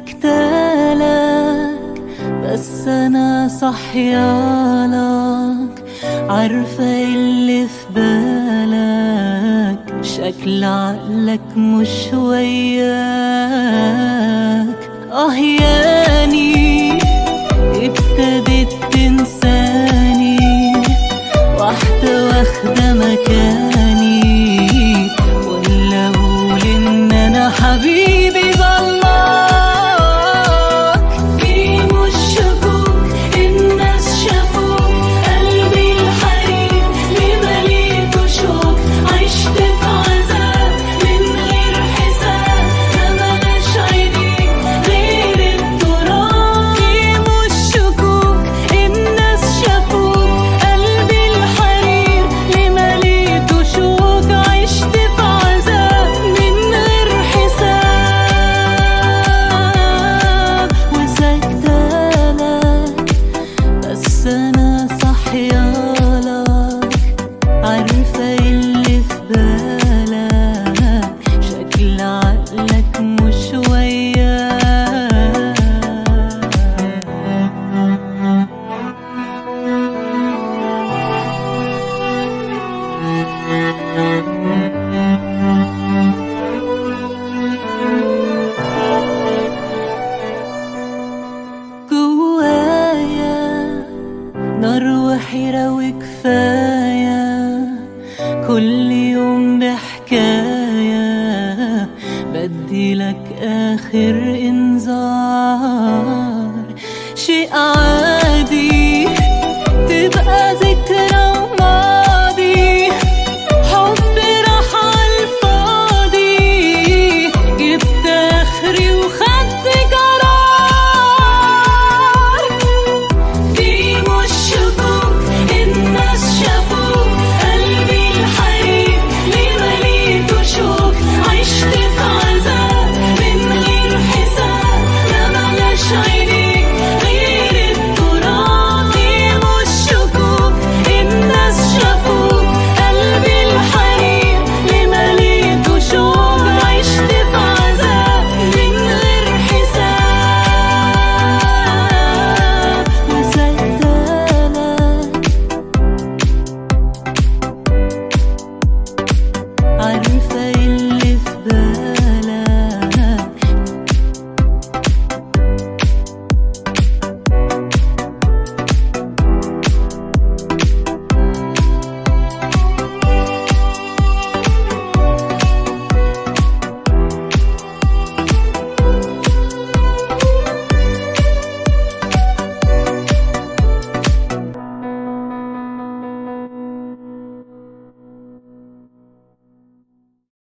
سكتالك بس انا صحيالك عارفة اللي في بالك شكل عقلك مش وياك اه ياني ابتدت تنساني واحدة واخدة مكاني ولا اقول ان انا حبيبي ضلك في مش شافوك الناس شافوك قلبي الحريق ليه مليته شوك عشت في عذاب من غير حساب ما ملاش عينيك غير التراب في مش شكوك الناس شافوك قلبي الحريق ليه مليته شوك عشت في عذاب من غير حساب وسكتالك بس انا صحيالك عارفة اللي في بالك شكل عقلك مش وياك جوايا نار وحيرة وكفاية كل يوم بحكاية بدي لك آخر إنذار شيء عادي